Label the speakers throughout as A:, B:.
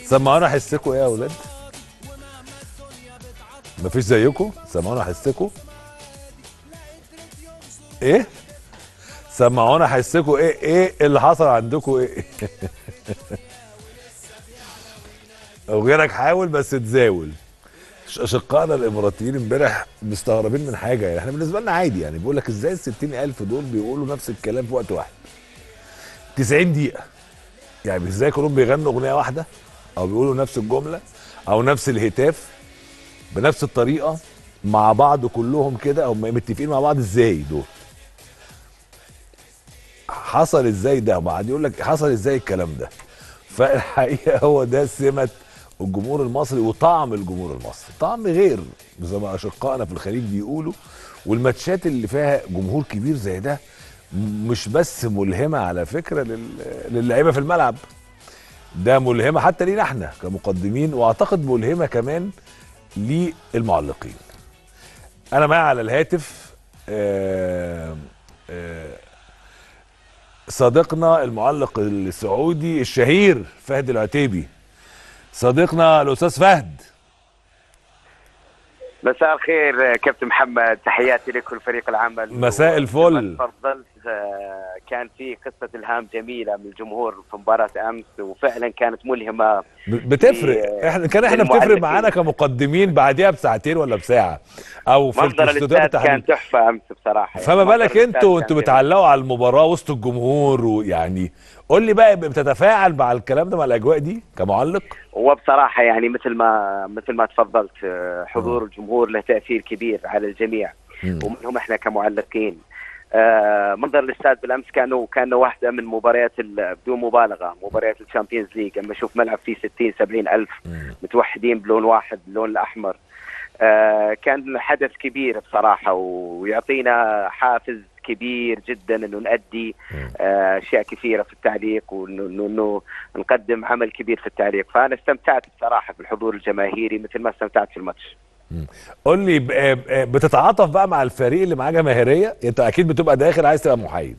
A: سمعونا حسكوا ايه يا اولاد مفيش زيكم سمعونا حسكوا ايه سمعونا حسكوا ايه ايه اللي حصل عندكم ايه او غيرك حاول بس تزاول ش- اشقائنا الاماراتيين امبارح مستغربين من حاجه يعني احنا بالنسبه لنا عادي يعني بيقول لك ازاي ال 60000 دول بيقولوا نفس الكلام في وقت واحد 90 دقيقه يعني ازاي كلهم بيغنوا اغنيه واحده او بيقولوا نفس الجمله او نفس الهتاف بنفس الطريقه مع بعض كلهم كده او متفقين مع بعض ازاي دول حصل ازاي ده وبعد يقول لك حصل ازاي الكلام ده فالحقيقه هو ده سمه الجمهور المصري وطعم الجمهور المصري طعم غير زي ما اشقائنا في الخليج بيقولوا والماتشات اللي فيها جمهور كبير زي ده م- مش بس ملهمه على فكره لل- للعيبه في الملعب ده ملهمه حتى لينا احنا كمقدمين واعتقد ملهمه كمان للمعلقين انا معي على الهاتف آه آه صديقنا المعلق السعودي الشهير فهد العتيبي صديقنا الاستاذ فهد
B: مساء الخير كابتن محمد تحياتي لك ولفريق العمل
A: مساء الفل.
B: تفضلت آه، كان في قصه الهام جميله من الجمهور في مباراه امس وفعلا كانت ملهمه
A: ب- بتفرق
B: في-
A: احنا كان احنا
B: للمعلقين.
A: بتفرق معانا كمقدمين بعديها بساعتين ولا بساعه او في
B: منظر
A: الاستوديوهات
B: الاستاد كان
A: التحليل
B: تحفه امس بصراحه
A: فما
B: منظر
A: بالك
B: الاستاد
A: انتوا
B: كان
A: انتوا
B: جميل.
A: بتعلقوا على المباراه وسط الجمهور ويعني قول لي بقى بتتفاعل مع الكلام ده مع الاجواء دي كمعلق
B: وبصراحه يعني مثل ما مثل ما تفضلت آه، حضور الجمهور له تاثير كبير على الجميع
A: مم.
B: ومنهم احنا كمعلقين آه، منظر الاستاد بالامس كانوا كانه واحده من مباريات ال- بدون مبالغه مباريات الشامبيونز ليج اما اشوف ملعب فيه 60 70 الف
A: مم.
B: متوحدين بلون واحد اللون الاحمر آه، كان حدث كبير بصراحه ويعطينا حافز كبير جدا انه نأدي
A: مم.
B: آه، اشياء كثيره في التعليق وانه إنه- إنه نقدم عمل كبير في التعليق فانا استمتعت بصراحه بالحضور الجماهيري مثل ما استمتعت في الماتش
A: قول لي ب- آه، آه، بتتعاطف بقى مع الفريق اللي معاه جماهيريه انت اكيد بتبقى داخل عايز تبقى محايد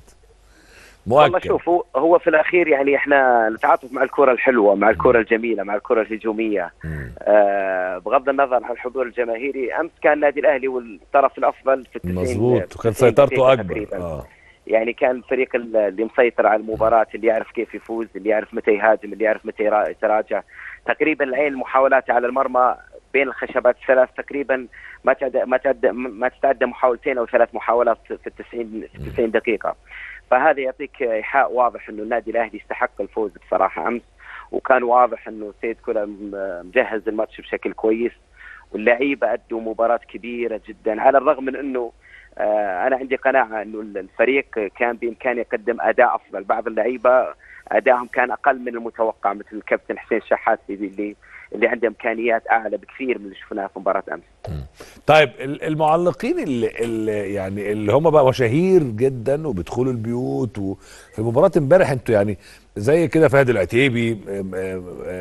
B: والله
A: مؤكد
B: شوف هو, هو في الاخير يعني احنا نتعاطف مع الكره الحلوه مع الكره الجميله مع الكره الهجوميه
A: مم.
B: آه بغض النظر عن الحضور الجماهيري امس كان النادي الاهلي والطرف الافضل في التسعين-
A: مظبوط
B: في
A: وكان
B: 90
A: سيطرته
B: دقيقة
A: اكبر
B: تقريباً.
A: اه
B: يعني كان الفريق ال- اللي مسيطر على المباراة اللي يعرف كيف يفوز اللي يعرف متى يهاجم اللي يعرف متى يرا- يتراجع تقريبا العين المحاولات على المرمى بين الخشبات الثلاث تقريبا ما تعدى ما تعدى ما تتعدى محاولتين او ثلاث محاولات في التسعين في 90 دقيقة فهذا يعطيك ايحاء واضح انه النادي الاهلي يستحق الفوز بصراحة امس وكان واضح انه سيد كولر م- مجهز الماتش بشكل كويس واللعيبه ادوا مباراه كبيره جدا على الرغم من انه آه، انا عندي قناعه انه الفريق كان بامكانه يقدم اداء افضل بعض اللعيبه ادائهم كان اقل من المتوقع مثل الكابتن حسين شحات اللي اللي عنده امكانيات اعلى بكثير من اللي شفناها في مباراه امس
A: طيب ال- المعلقين اللي, اللي يعني اللي هم بقى مشاهير جدا وبيدخلوا البيوت وفي مباراه امبارح انتوا يعني زي كده فهد العتيبي م- م-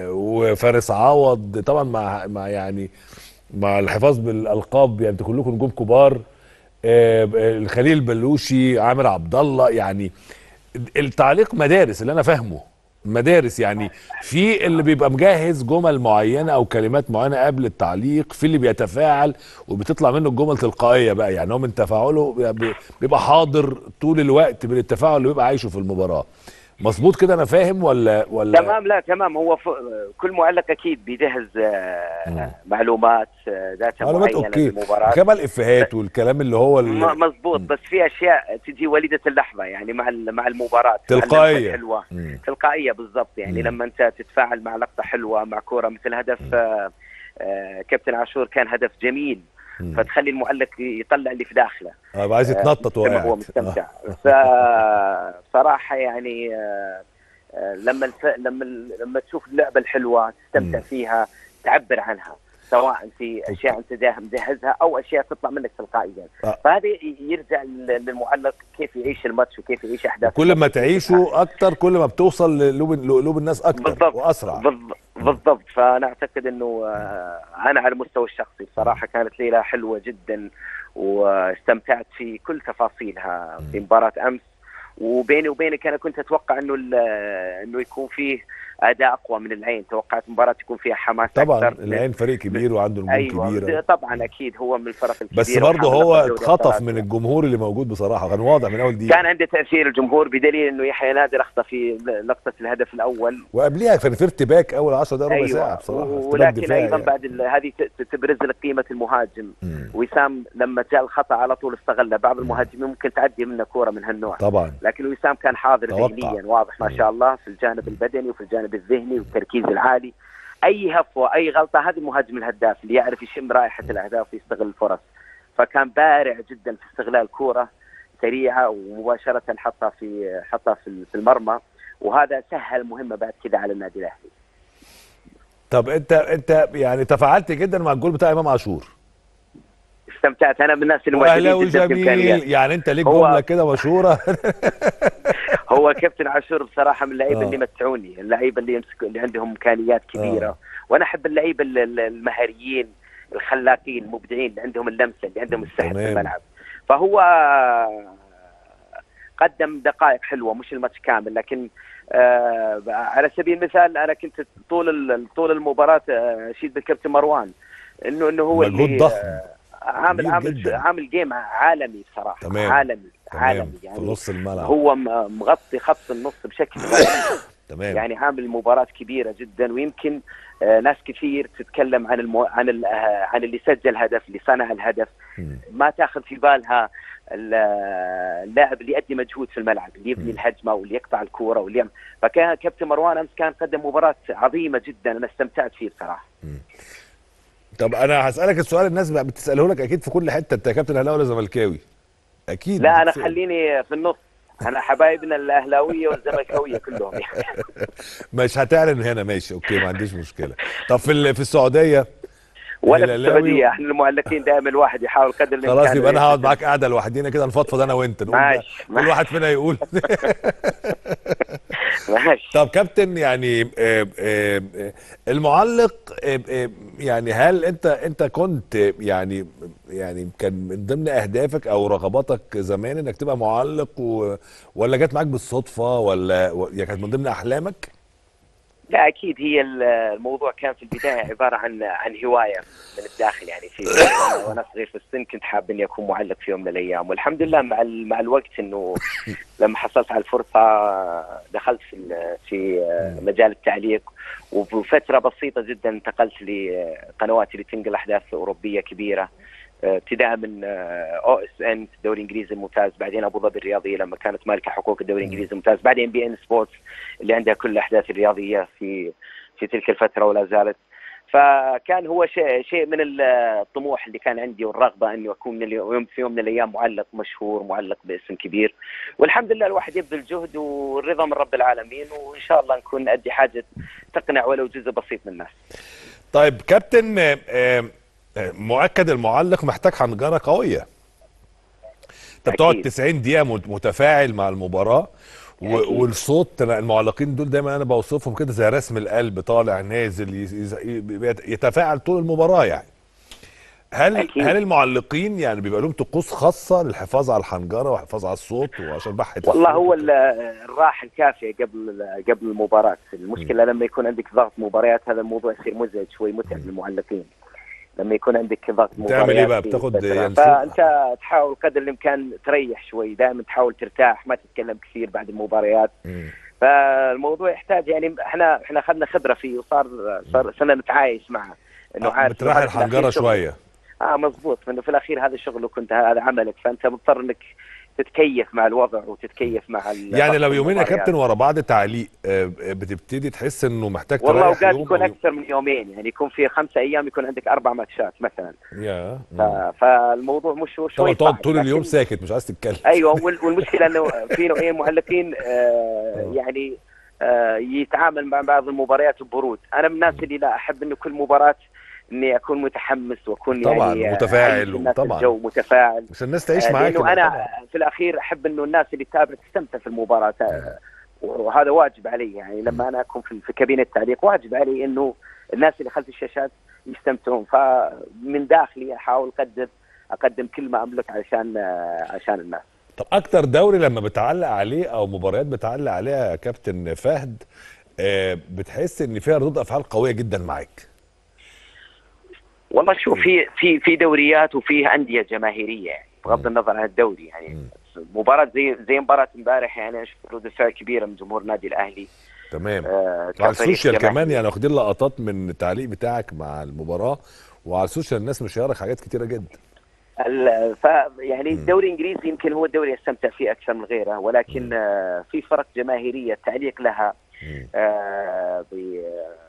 A: وفارس عوض طبعا مع مع يعني مع الحفاظ بالالقاب يعني انتوا كلكم نجوم كبار آه، الخليل البلوشي عامر عبد الله يعني التعليق مدارس اللي انا فاهمه مدارس يعني في اللي بيبقى مجهز جمل معينه او كلمات معينه قبل التعليق في اللي بيتفاعل وبتطلع منه الجمل تلقائيه بقى يعني هو من تفاعله بي- بيبقى حاضر طول الوقت من التفاعل اللي بيبقى عايشه في المباراه مظبوط كده انا فاهم ولا ولا
B: تمام لا تمام هو ف... كل معلق اكيد بيجهز آه،
A: مم.
B: معلومات آه، داتا
A: معلومات
B: معينه
A: اوكي
B: للمباراه
A: كمان الافيهات والكلام اللي هو ال-
B: م- مظبوط
A: مم.
B: بس في اشياء تجي وليده اللحظه يعني مع ال- مع المباراه مع
A: تلقائية.
B: اللمسة الحلوه
A: مم.
B: تلقائيه بالضبط يعني
A: مم.
B: لما انت تتفاعل مع لقطه حلوه مع كوره مثل هدف آه، آه، كابتن عاشور كان هدف جميل
A: مم.
B: فتخلي المعلق يطلع اللي في داخله
A: آه، عايز يتنطط
B: آه،
A: وهو
B: مثل ما هو
A: قاعد.
B: مستمتع
A: آه.
B: فصراحه يعني آه، آه، لما الف... لما لما تشوف اللعبه الحلوه تستمتع
A: مم.
B: فيها تعبر عنها سواء في اشياء انت جاه- مجهزها او اشياء تطلع منك تلقائيا
A: آه.
B: فهذا ي- يرجع لل- للمعلق كيف يعيش الماتش وكيف يعيش احداث
A: كل ما
B: الماتش.
A: تعيشوا اكتر كل ما بتوصل لقلوب لقلوب الناس اكتر
B: بالضبط
A: واسرع
B: بالض- بالضبط فانا اعتقد انه آه، انا على المستوى الشخصي بصراحه كانت ليله حلوه جدا واستمتعت في كل تفاصيلها في مباراه امس وبيني وبينك انا كنت اتوقع انه ال- انه يكون فيه اداء اقوى من العين توقعت مباراه تكون فيها حماس
A: طبعا
B: اكثر
A: العين فريق كبير وعنده نجوم
B: ايوه
A: كبيره
B: طبعا اكيد هو من الفرق الكبيره
A: بس برضه
B: وحامل
A: هو
B: لقب دوري
A: اتخطف
B: أبطال
A: من
B: آسيا.
A: الجمهور اللي موجود بصراحه كان واضح من اول دقيقه
B: كان عنده تاثير الجمهور بدليل انه يحيى نادر اخطا في لقطه الهدف الاول
A: وقبليها كان في ارتباك اول 10 دقائق ربع
B: ايوه
A: ساعه بصراحه ارتباك
B: ولكن
A: دفاعي
B: ايضا
A: يعني.
B: بعد ال- هذه ت- تبرز لك قيمه المهاجم
A: مم.
B: وسام لما جاء الخطا على طول استغله بعض المهاجمين ممكن تعدي منه كوره من هالنوع
A: طبعا
B: لكن وسام كان حاضر
A: توقع.
B: ذهنيا واضح ما شاء الله في الجانب البدني وفي الجانب الذهني والتركيز العالي اي هفوه اي غلطه هذه المهاجم الهداف اللي يعرف يشم رائحه الاهداف ويستغل الفرص فكان بارع جدا في استغلال الكوره سريعه ومباشره حطها في حطها في في المرمى وهذا سهل مهمه بعد كده على النادي الاهلي
A: طب انت انت يعني تفاعلت جدا مع الجول بتاع امام عاشور
B: استمتعت انا من الناس اللي
A: واهلاوي
B: مؤثرين جدا في امكانيات
A: جميل يعني انت ليك
B: هو-
A: جمله كده مشهوره
B: هو كابتن عاشور بصراحه من اللعيبه
A: آه.
B: اللي متعوني اللعيبه اللي يمسكوا اللي عندهم امكانيات كبيره
A: آه.
B: وانا احب اللعيبه ال- ال- المهاريين الخلاقين المبدعين اللي عندهم اللمسه اللي عندهم السحر في
A: تمام.
B: الملعب فهو قدم دقائق حلوه مش الماتش كامل لكن آه على سبيل المثال انا كنت طول ال- طول المباراه آه، اشيد بالكابتن مروان انه انه هو
A: مجهود
B: اللي
A: ضخم
B: آه، عامل
A: كبير
B: عامل
A: جدا.
B: عامل جيم عالمي بصراحه
A: تمام.
B: عالمي
A: تمام
B: عالمي
A: في
B: يعني
A: نص الملعب
B: هو م- مغطي خط النص بشكل رهيب.
A: تمام
B: يعني عامل مباراة كبيرة جدا ويمكن آه، ناس كثير تتكلم عن المو... عن ال... آه، عن اللي سجل هدف اللي صنع الهدف
A: مم.
B: ما تاخذ في بالها ال- آه، اللاعب اللي يؤدي مجهود في الملعب اللي يبني
A: مم.
B: الهجمه واللي يقطع الكوره واللي يعمل فكان كابتن مروان امس كان قدم مباراه عظيمه جدا انا استمتعت فيه بصراحه
A: طب انا هسالك السؤال الناس بقى بتساله لك اكيد في كل حته انت كابتن اهلاوي ولا زملكاوي اكيد
B: لا انا
A: بتسأل.
B: خليني في النص انا حبايبنا الاهلاويه والزملكاويه كلهم يعني.
A: مش هتعلن هنا ماشي اوكي ما عنديش مشكله طب في ال- في السعوديه
B: ولا في
A: الهلاوي-
B: السعوديه احنا المعلقين دائما الواحد يحاول قدر الامكان
A: خلاص يبقى انا
B: إنه
A: هقعد معاك قاعده لوحدينا كده نفضفض انا وانت نقول بقى-
B: ماشي،
A: كل
B: ماشي.
A: واحد فينا يقول
B: ماشي
A: طب كابتن يعني آه، آه، آه، المعلق آه، آه، يعني هل انت انت كنت يعني يعني كان من ضمن اهدافك او رغباتك زمان انك تبقى معلق و ولا جت معاك بالصدفه ولا و- يعني كانت من ضمن احلامك؟
B: لا اكيد هي ال- الموضوع كان في البدايه عباره عن عن هوايه من الداخل يعني في وأنا- وانا صغير في السن كنت حاب اني اكون معلق في يوم من الايام والحمد لله مع ال- مع الوقت انه لما حصلت على الفرصه دخلت في ال- في مجال التعليق وبفتره بسيطه جدا انتقلت لقنوات اللي تنقل احداث اوروبيه كبيره ابتداء من او اس ان الدوري الانجليزي الممتاز بعدين ابو ظبي الرياضيه لما كانت مالكه حقوق الدوري الانجليزي الممتاز بعدين بي ان سبورتس اللي عندها كل الاحداث الرياضيه في في تلك الفتره ولا زالت فكان هو شيء شيء من الطموح اللي كان عندي والرغبه اني اكون من اليوم في يوم من الايام معلق مشهور معلق باسم كبير والحمد لله الواحد يبذل جهد والرضا من رب العالمين وان شاء الله نكون نأدي حاجه تقنع ولو جزء بسيط من الناس.
A: طيب كابتن آه، آه، آه، مؤكد المعلق محتاج حنجره قويه انت بتقعد
B: أكيد.
A: 90 دقيقه مت- متفاعل مع المباراه و-
B: أكيد.
A: والصوت أنا المعلقين دول دايما انا بوصفهم كده زي رسم القلب طالع نازل يز- يز- يبقى- يتفاعل طول المباراه يعني هل
B: أكيد.
A: هل المعلقين يعني بيبقى لهم طقوس خاصه للحفاظ على الحنجره والحفاظ على الصوت وعشان بحه
B: والله
A: الصوت
B: هو
A: وكده؟
B: ال- الراحه الكافيه قبل قبل المباراه، المشكله لما يكون عندك ضغط مباريات هذا الموضوع يصير مزعج شوي متعب للمعلقين. لما يكون عندك ضغط مباريات
A: تعمل إيه بقى؟
B: في
A: بتاخد
B: فترة.
A: ينسوق؟
B: فانت تحاول قدر الامكان تريح شوي، دائما تحاول ترتاح، ما تتكلم كثير بعد المباريات.
A: مم.
B: فالموضوع يحتاج يعني احنا احنا اخذنا خبره فيه وصار صار صرنا نتعايش معه انه
A: آه،
B: عارف
A: بتريح
B: إنه هذا في الأخير
A: الحنجره
B: شغل.
A: شويه
B: اه مضبوط انه في الاخير هذا شغلك وانت هذا عملك فانت مضطر انك تتكيف مع الوضع وتتكيف مع ال-
A: يعني
B: ضغط
A: لو يومين يا
B: المباريات.
A: كابتن ورا بعض تعليق آه، آه، بتبتدي تحس انه محتاج
B: والله
A: تريح
B: اوقات
A: يوم
B: يكون
A: أو يوم.
B: اكثر من يومين يعني يكون في خمسة ايام يكون عندك اربع ماتشات مثلا
A: يا
B: ف... فالموضوع مش شوي
A: طبعا تقعد
B: صعب،
A: طول اليوم
B: لكن-
A: ساكت مش عايز تتكلم
B: ايوه وال- والمشكله انه في نوعين معلقين آه يعني آه يتعامل مع بعض المباريات ببرود انا من الناس اللي لا احب انه كل مباراه اني اكون متحمس واكون
A: طبعا،
B: يعني آه،
A: متفاعل
B: أعيش الناس
A: وطبعا.
B: الجو متفاعل
A: عشان الناس تعيش
B: آه،
A: معاك
B: لانه
A: طبعا.
B: انا في الاخير احب انه الناس اللي تتابع تستمتع في المباراه آه، وهذا واجب علي يعني لما انا اكون في في كابينه التعليق واجب علي انه الناس اللي خلف الشاشات يستمتعون فمن داخلي احاول اقدم اقدم كل ما املك عشان آه، عشان الناس
A: طب اكتر دوري لما بتعلق عليه او مباريات بتعلق عليها يا كابتن فهد آه، بتحس ان فيها ردود افعال قويه جدا معاك
B: والله شوف في في في دوريات وفي انديه جماهيريه يعني بغض النظر عن الدوري يعني مباراه زي زي مباراه امبارح يعني اشوف ردود فعل كبيره من جمهور النادي الاهلي
A: تمام
B: آه
A: وعلى
B: كفريق
A: السوشيال
B: جماهيري.
A: كمان يعني واخدين لقطات من التعليق بتاعك مع المباراه وعلى السوشيال الناس مشيرك حاجات كتيره جدا
B: ال- ف يعني الدوري الانجليزي يمكن هو الدوري اللي استمتع فيه اكثر من غيره ولكن آه في فرق جماهيريه التعليق لها
A: مم.
B: آه بي-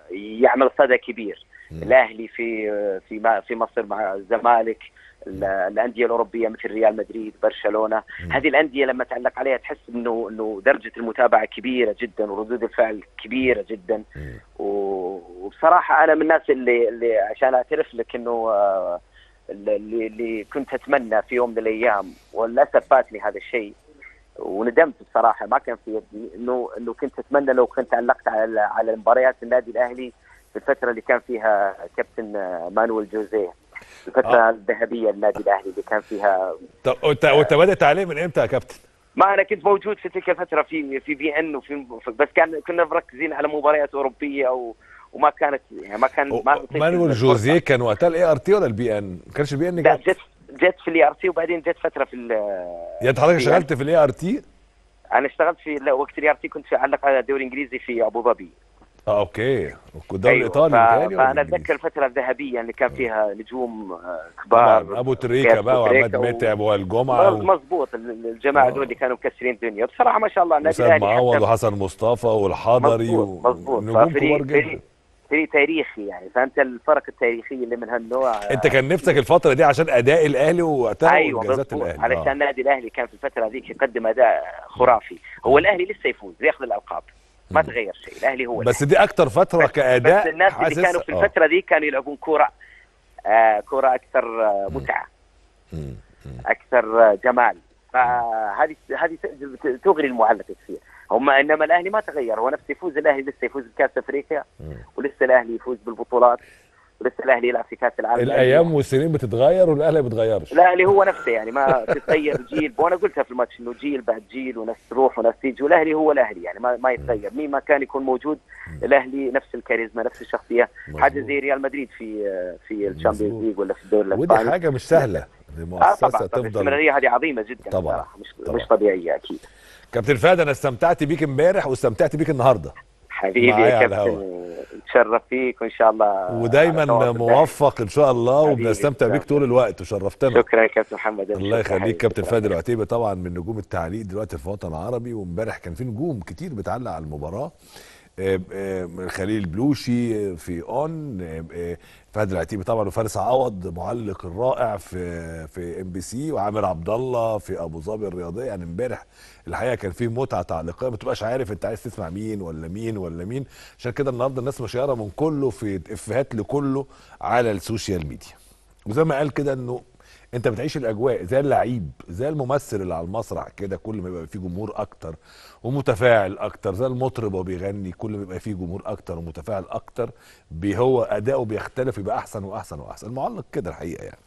B: يعمل صدى كبير الاهلي في في ما- في مصر مع الزمالك ال- الانديه الاوروبيه مثل ريال مدريد برشلونه هذه الانديه لما تعلق عليها تحس انه انه درجه المتابعه كبيره جدا وردود الفعل كبيره جدا
A: مم.
B: و- وبصراحه انا من الناس اللي اللي عشان اعترف لك انه آه، اللي, اللي كنت اتمنى في يوم من الايام وللاسف فاتني هذا الشيء وندمت بصراحه ما كان في يدي انه انه كنت اتمنى لو كنت علقت على على مباريات النادي الاهلي في الفتره اللي كان فيها كابتن آه، مانويل جوزيه الفتره
A: آه.
B: الذهبيه للنادي الاهلي اللي كان فيها
A: طب وانت وانت بادئ تعليق من امتى يا كابتن؟
B: ما انا كنت موجود في تلك الفتره في في بي ان وفي بس كان كنا مركزين على مباريات اوروبيه و وما كانت يعني ما كان ما
A: مانويل جوزيه كان وقتها الاي ار تي ولا البي ان؟ ما كانش البي ان
B: لا
A: جت
B: جت جت في الاي ار تي وبعدين جت فتره في ال
A: يعني انت حضرتك
B: في-
A: اشتغلت في الاي ار تي؟
B: انا اشتغلت في لا، وقت الاي ار تي كنت في اعلق على الدوري الانجليزي في ابو ظبي
A: اه اوكي الدوري الايطالي
B: ف-
A: متهيألي ولا
B: فانا
A: الإنجليزي؟
B: اتذكر الفتره الذهبيه اللي كان فيها نجوم آه، كبار
A: طبعا ابو تريكه
B: كيف
A: بقى وعماد
B: تريكة و-
A: متعب والجمعه و-
B: مظبوط ال- الجماعه
A: آه.
B: دول اللي كانوا مكسرين الدنيا بصراحه ما شاء الله النادي
A: وسام
B: الاهلي
A: معوض
B: حتى
A: وحسن مصطفى والحضري
B: مظبوط مظبوط
A: ونجوم كبار
B: ففريق
A: جدا
B: فريق فريق تاريخي يعني فانت الفرق التاريخيه اللي من هالنوع آه،
A: انت كان نفسك الفتره دي عشان اداء الاهلي ووقتها
B: ايوه
A: وانجازات
B: مظبوط
A: الاهلي
B: علشان
A: آه.
B: النادي الاهلي كان في الفتره هذيك يقدم اداء خرافي هو الاهلي لسه يفوز ياخذ الالقاب ما
A: مم.
B: تغير شيء الاهلي هو
A: بس دي اكتر فتره
B: بس-
A: كاداء
B: بس الناس اللي
A: حاسس-
B: كانوا في
A: آه.
B: الفتره دي كانوا يلعبون كوره آه كوره اكثر آه متعه
A: مم. مم.
B: اكثر آه جمال فهذه هذه ت- تغري المعلق كثير هم انما الاهلي ما تغير هو نفسه يفوز الاهلي لسه يفوز بكاس افريقيا
A: مم.
B: ولسه الاهلي يفوز بالبطولات ولسه الاهلي يلعب في كاس العالم
A: الايام والسنين بتتغير والاهلي ما بيتغيرش
B: الاهلي هو نفسه يعني ما تتغير جيل وانا قلتها في الماتش انه جيل بعد جيل وناس تروح وناس تيجي والاهلي هو الاهلي يعني ما, ما يتغير مين ما كان يكون موجود الاهلي نفس الكاريزما نفس الشخصيه
A: مظبوط.
B: حاجه زي ريال مدريد في في الشامبيونز
A: مظبوط.
B: ليج ولا في الدوري
A: ودي
B: الاسباني
A: حاجه مش سهله
B: اه
A: لمؤسسه
B: طبعا طبعا
A: تفضل
B: الاستمراريه هذه عظيمه جدا
A: طبعاً.
B: بصراحه مش
A: طبعاً.
B: مش طبيعيه اكيد
A: كابتن فهد انا استمتعت بيك امبارح واستمتعت بيك النهارده
B: حبيبي
A: معايا
B: يا
A: على
B: كابتن نتشرف فيك وان شاء الله
A: ودايما
B: على تواصل دائم.
A: موفق ان شاء الله
B: حبيبي،
A: وبنستمتع
B: شكراً.
A: بيك طول الوقت وشرفتنا
B: شكرا يا كابتن محمد
A: الله
B: شكراً
A: يخليك
B: حبيبي.
A: كابتن
B: شكراً.
A: فهد العتيبي طبعا من نجوم التعليق دلوقتي في الوطن العربي وامبارح كان في نجوم كتير بتعلق على المباراه آه، آه، خليل البلوشي في اون آه، آه، فهد العتيبي طبعا وفارس عوض معلق الرائع في في ام بي سي وعامر عبد الله في ابو ظبي الرياضيه يعني امبارح الحقيقه كان في متعه تعليقيه ما تبقاش عارف انت عايز تسمع مين ولا مين ولا مين عشان كده النهارده الناس مشيره من كله في افيهات لكله على السوشيال ميديا وزي ما قال كده انه انت بتعيش الاجواء زي اللعيب زي الممثل اللي على المسرح كده كل ما يبقى فيه جمهور اكتر ومتفاعل اكتر زي المطرب وهو بيغني كل ما يبقى فيه جمهور اكتر ومتفاعل اكتر بي هو اداؤه بيختلف يبقى احسن واحسن واحسن المعلق كده الحقيقه يعني